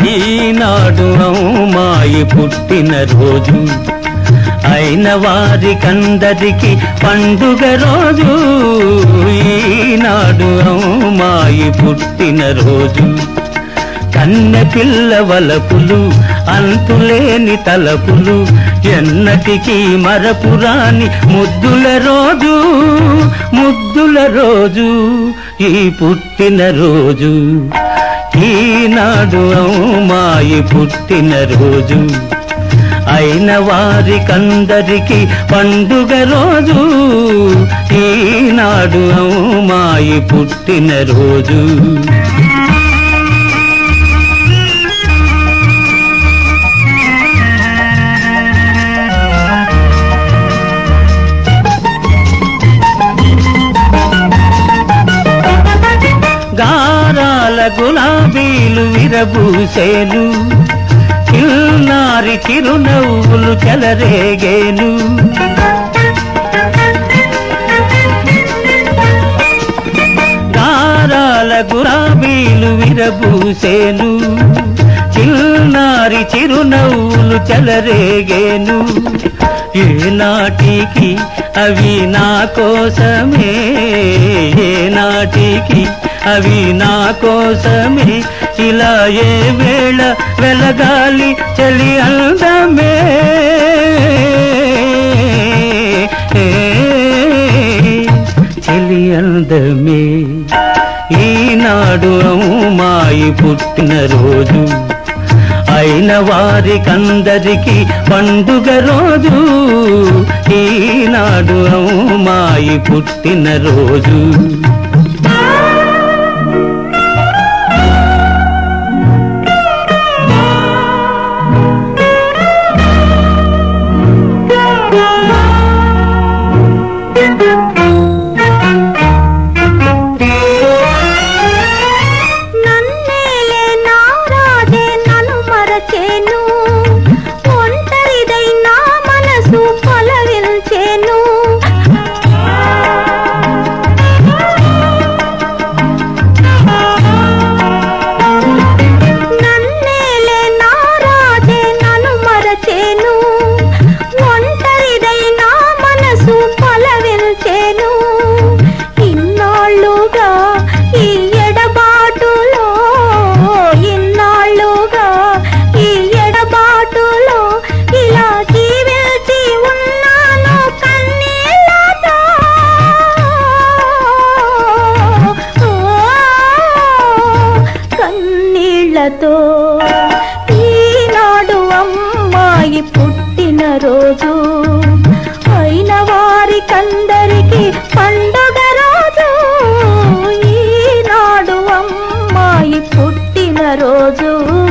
ఈనాడు అమ్మాయి పుట్టిన రోజు అయిన వారికందరికి పండుగ రోజు ఈనాడు అమ్మాయి పుట్టిన రోజు కన్నె పిల్ల వలపులు అంతులేని తలపులు ఎన్నటికీ మరపురాని ముద్దుల రోజు ముద్దుల రోజు ఈ పుట్టిన రోజు ఈనాడు అమ్మాయి పుట్టిన రోజు అయిన వారికందరికి పండుగ రోజు ఈనాడు అమ్మాయి పుట్టిన రోజు గారాల గులాబీలు విరబూసేను చిన్నారి చిరునవ్వులు చెలరేగేను గారాల గులాబీలు విరబూసేను చిన్నారి చిరునవ్వులు చెలరేగేను ఏనాటికి అవి నా కోసమే ఏనాటికి అవి నా కోసమే ఇలా ఏ వేళ వెలగాలి చలి అందమే చలి అందమే ఈనాడు అమ్మాయి పుట్టిన రోజు అయిన వారికందరికి పండుగ రోజు ఈనాడు అమ్మాయి పుట్టిన రోజు నన్నేలే నా రాజే నన్ను మరచేను ఒంటరిదై నా మనసు పలవిల్చేను నన్నేలే నా రాజే నన్ను మరచేను ఒంటరిదై నా మనసు పలవిల్చేను ఇన్నాళ్ళుగా ఈ ఎడబాటులో ఇన్నాళ్ళుగా ఈ ఎడబాటులో ఇలా జీవించి ఉన్నాను కన్నీళ్ళతో కన్నీళ్లతో ఈనాడు అమ్మాయి పుట్టిన రోజు అయిన వారికందరికి పండుగ రోజు ఈనాడు అమ్మాయి పుట్టిన రోజు